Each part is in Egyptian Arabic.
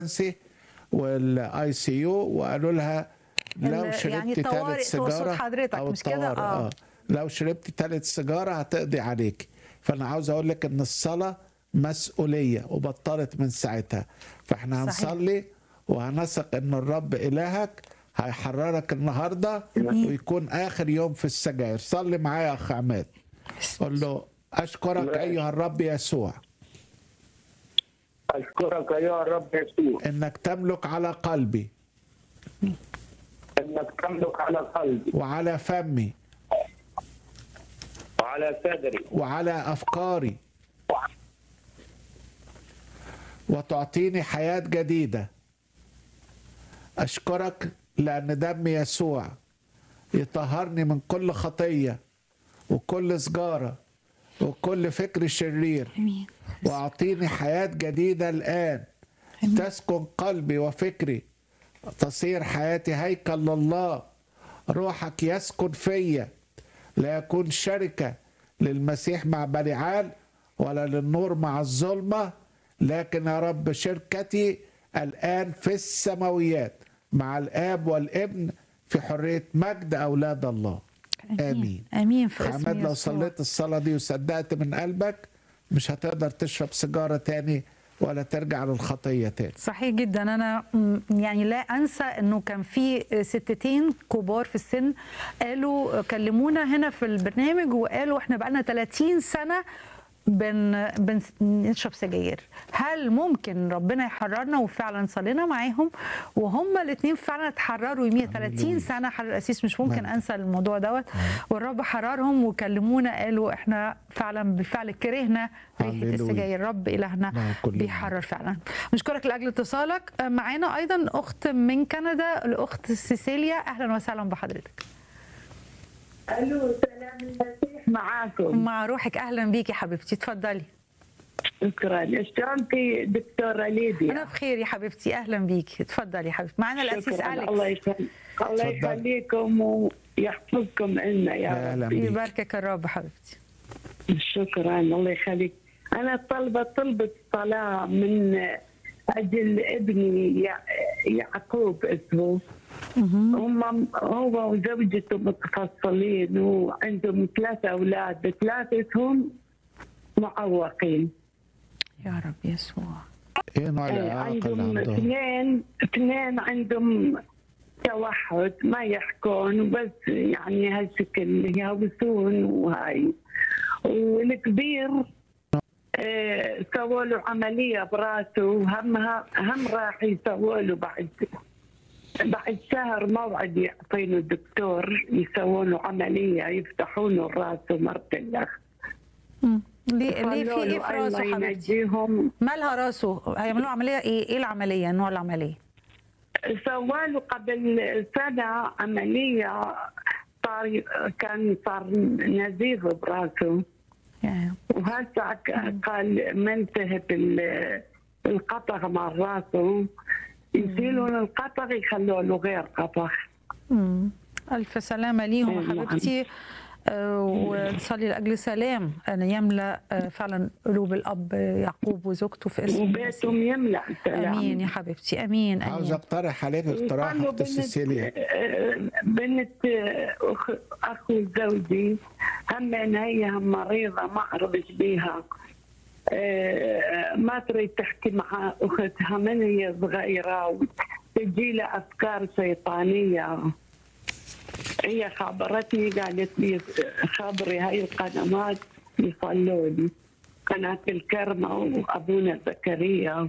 الامرجنسي والاي سي يو وقالوا لها لو ال- شربتي يعني ثالث طوارئ تقصد سيجاره حضرتك، او مش كده؟ الطوارئ آه. اه لو شربتي ثالث سيجاره هتقضي عليك فانا عاوز اقول لك ان الصلاه مسؤوليه وبطلت من ساعتها فاحنا صحيح. هنصلي وهنثق ان الرب الهك هيحررك النهارده أمين. ويكون اخر يوم في السجاير صلي معايا يا اخ عماد قول له اشكرك ايها الرب يسوع أشكرك يا رب يسوع انك تملك على قلبي أنك تملك على قلبي وعلى فمي وعلى صدري وعلى افكاري وتعطيني حياه جديده اشكرك لان دم يسوع يطهرني من كل خطيه وكل سجاره وكل فكر شرير امين واعطيني حياه جديده الان تسكن قلبي وفكري تصير حياتي هيكل لله روحك يسكن فيا لا يكون شركه للمسيح مع بليعال ولا للنور مع الظلمه لكن يا رب شركتي الان في السماويات مع الاب والابن في حريه مجد اولاد الله امين امين في اسم حماد لو يسوع. صليت الصلاة دي وصدقت من قلبك مش هتقدر تشرب سيجارة تاني ولا ترجع للخطية تاني صحيح جدا انا م- يعني لا انسى انه كان في ستتين كبار في السن قالوا كلمونا هنا في البرنامج وقالوا احنا بقالنا 30 سنه بن بنشرب سجاير هل ممكن ربنا يحررنا وفعلا صلينا معاهم وهم الاثنين فعلا اتحرروا يمية 30 سنه حرر الاسيس مش ممكن نعم. انسى الموضوع دوت والرب حررهم وكلمونا قالوا احنا فعلا بالفعل كرهنا ريحه هللويا. السجاير رب الهنا نعم، كلنا. بيحرر فعلا نشكرك لاجل اتصالك معانا ايضا اخت من كندا الاخت سيسيليا اهلا وسهلا بحضرتك الو سلام المسيح معاكم مع روحك اهلا بيكي حبيبتي اتفضلي شكرا شلونك دكتوره انا ليديا بخير يا حبيبتي اهلا بيكي اتفضلي يا حبيبتي معانا الاسيس شكرا الله اليكس يخليك الله تفضل. يخليكم ويحفظكم لنا يا أهلا رب بيك. يباركك الرب حبيبتي شكرا الله يخليك انا طلبه طلبه صلاه من اجل ابني يع- يعقوب اسمه هم هو وزوجته متفصلين وعندهم ثلاثة أولاد ثلاثتهم معوقين يا رب يسوع ايه نوع إيه، الإعاقة اللي عندهم عندهم اثنين اثنين عندهم توحد ما يحكون بس يعني هالشكل يهوسون وهاي والكبير آه، سووا له عملية براسه وهمها هم راح يسووا له بعد بعد شهر موعد يعطينه الدكتور يسوون له عملية يفتحون له راسه مرتلخ مم. ليه ليه في قالوا ايه له في راسه الله حبيبتي ينجيهم مالها راسه هيعملوا عمليه ايه ايه العمليه نوع العمليه سووا له قبل سنة عملية صار كان صار نزيف براسه يعني وهسه ك- قال منتهب ال- القطع مع راسه يشيلون القطع يخلوا له غير قطع مم. ألف سلامة ليهم أيوة. حبيبتي آه، ونصلي لأجل سلام أن يملأ آه، فعلا قلوب الأب يعقوب وزوجته في اسم المسيح. وبيتهم يملأ سلام أمين يا حبيبتي أمين عاوز أمين اقترح عليك اقتراح وقالوا اخت سيسيليا بنت أخ أخو زوجي هم إن هي هم مريضة ما أعرفش بيها آه، ما تريد تحكي مع أختها من هي صغيرة وتجي لها أفكار شيطانية هي خابرتني قالت لي خابري هاي القنوات يصلوا لي قناة الكرمة وأبونا زكريا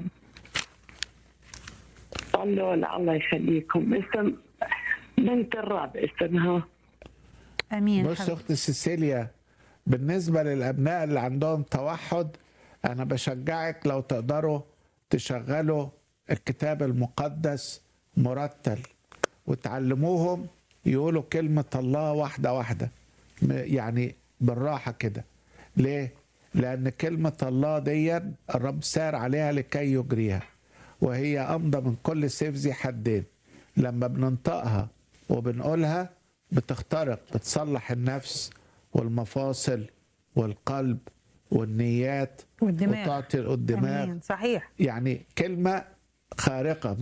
صلوا لها الله يخليكم اسم بنت الرب اسمها أمين بص حبيبتي. اخت سيسيليا بالنسبة للابناء اللي عندهم توحد انا بشجعك لو تقدروا تشغلوا الكتاب المقدس مرتل وتعلموهم يقولوا كلمة الله واحدة واحدة م- يعني بالراحة كده ليه؟ لأن كلمة الله دي الرب سار عليها لكي يجريها وهي أمضى من كل سيف ذي حدين لما بننطقها وبنقولها بتخترق بتصلح النفس والمفاصل والقلب والنيات والدماغ وتعطي الدماغ أمين صحيح يعني كلمة خارقة